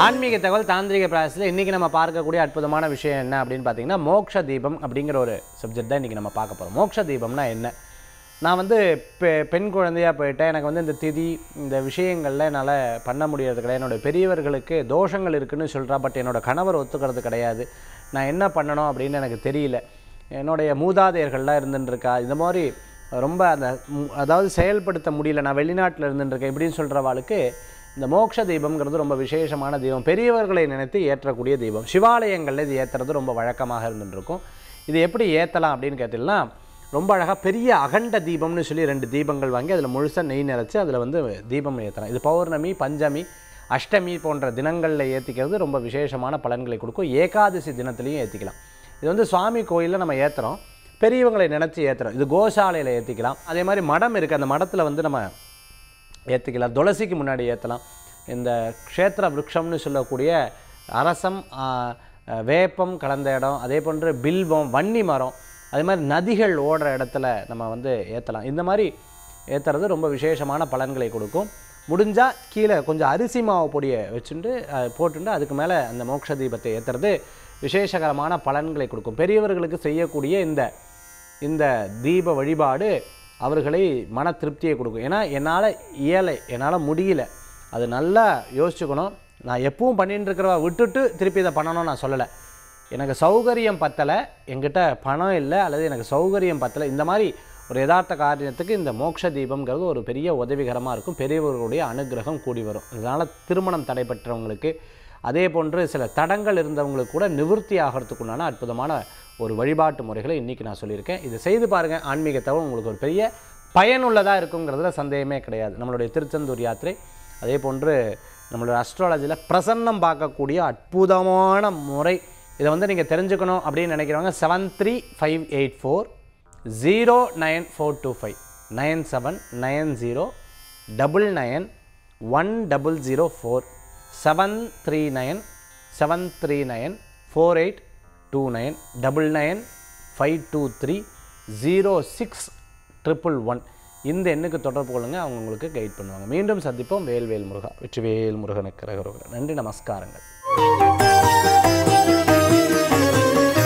ஆன்மீக தகவல் தாந்திரிக பிராசஸில் இன்றைக்கி நம்ம பார்க்கக்கூடிய அற்புதமான விஷயம் என்ன அப்படின்னு பார்த்தீங்கன்னா மோக்ஷ தீபம் அப்படிங்கிற ஒரு சப்ஜெக்ட் தான் இன்றைக்கி நம்ம பார்க்க போகிறோம் மோக்ஷ தீபம்னா என்ன நான் வந்து பெ பெண் குழந்தையாக போயிட்டேன் எனக்கு வந்து இந்த திதி இந்த விஷயங்களில் என்னால் பண்ண முடியறது கிடையாது என்னோட பெரியவர்களுக்கு தோஷங்கள் இருக்குன்னு சொல்கிறா பட் என்னோட கணவர் ஒத்துக்கிறது கிடையாது நான் என்ன பண்ணணும் அப்படின்னு எனக்கு தெரியல என்னுடைய மூதாதையர்கள்லாம் இருந்துட்டுருக்கா இந்த மாதிரி ரொம்ப அந்த ம், அதாவது செயல்படுத்த முடியல நான் வெளிநாட்டில் இருந்துட்டுருக்கேன் இப்படின்னு சொல்கிறவாளுக்கு இந்த மோட்ச தீபம்ங்கிறது ரொம்ப விசேஷமான தீபம் பெரியவர்களை நினைத்து ஏற்றக்கூடிய தீபம் சிவாலயங்களில் இது ஏற்றுறது ரொம்ப வழக்கமாக இருந்துருக்கும் இது எப்படி ஏற்றலாம் அப்படின்னு கேட்டிங்கன்னா ரொம்ப அழகாக பெரிய அகண்ட தீபம்னு சொல்லி ரெண்டு தீபங்கள் வாங்கி அதில் முழுசாக நெய் நிறச்சி அதில் வந்து தீபம் ஏற்றலாம் இது பௌர்ணமி பஞ்சமி அஷ்டமி போன்ற தினங்களில் ஏற்றிக்கிறது ரொம்ப விசேஷமான பலன்களை கொடுக்கும் ஏகாதசி தினத்துலையும் ஏற்றிக்கலாம் இது வந்து சுவாமி கோயிலில் நம்ம ஏற்றுறோம் பெரியவங்களை நினச்சி ஏற்றுறோம் இது கோசாலையில் ஏற்றிக்கலாம் அதே மாதிரி மடம் இருக்குது அந்த மடத்தில் வந்து நம்ம ஏற்றிக்கலாம் துளசிக்கு முன்னாடி ஏற்றலாம் இந்த க்ஷேத்திர விருட்சம்னு சொல்லக்கூடிய அரசம் ஆ, ஆ, வேப்பம் கலந்த இடம் அதே போன்று பில்வம் வன்னி மரம் அதே மாதிரி நதிகள் ஓடுற இடத்துல நம்ம வந்து ஏற்றலாம் இந்த மாதிரி ஏற்றுறது ரொம்ப விசேஷமான பலன்களை கொடுக்கும் முடிஞ்சால் கீழே கொஞ்சம் அரிசி மாவு பொடியை வச்சுட்டு அஹ், போட்டுட்டு அதுக்கு மேலே அந்த மோட்ச தீபத்தை ஏற்றுறது விசேஷகரமான பலன்களை கொடுக்கும் பெரியவர்களுக்கு செய்யக்கூடிய இந்த இந்த தீப வழிபாடு அவர்களை மன திருப்தியை கொடுக்கும் ஏன்னா என்னால் இயலை என்னால் முடியல அது நல்லா யோசிச்சுக்கணும் நான் எப்பவும் பண்ணிட்டு இருக்கிறவ விட்டுட்டு திருப்பி இதை பண்ணணும்னு நான் சொல்லலை எனக்கு சௌகரியம் பத்தலை என்கிட்ட பணம் இல்லை அல்லது எனக்கு சௌகரியம் பத்தலை இந்த மாதிரி ஒரு யதார்த்த காரியத்துக்கு இந்த மோட்ச தீபம்ங்கிறது ஒரு பெரிய உதவிகரமாக இருக்கும் பெரியவர்களுடைய அனுகிரகம் கூடி வரும் இதனால் திருமணம் தடைபெற்றவங்களுக்கு அதே போன்று சில தடங்கள் இருந்தவங்களுக்கு கூட நிவர்த்தி ஆகிறதுக்குண்டான அற்புதமான ஒரு வழிபாட்டு முறைகளை இன்றைக்கி நான் சொல்லியிருக்கேன் இதை செய்து பாருங்கள் ஆன்மீகத்தை உங்களுக்கு ஒரு பெரிய பயனுள்ளதாக இருக்குங்கிறதுல சந்தேகமே கிடையாது நம்மளுடைய திருச்செந்தூர் யாத்திரை அதே போன்று நம்மளோட அஸ்ட்ராலஜியில் பிரசன்னம் பார்க்கக்கூடிய அற்புதமான முறை இதை வந்து நீங்கள் தெரிஞ்சுக்கணும் அப்படின்னு நினைக்கிறவங்க seven three five eight four zero nine four two five nine seven nine zero double nine one double zero four seven three nine seven three nine four eight two nine double nine five two three zero six triple one இந்த எண்ணுக்கு தொடர்பு கொள்ளுங்க அவங்க உங்களுக்கு guide பண்ணுவாங்க மீண்டும் சந்திப்போம் வேல்வேல் முருகா வெற்றிவேல் முருகனுக்கு ரகரோக நன்றி நமஸ்காரங்கள்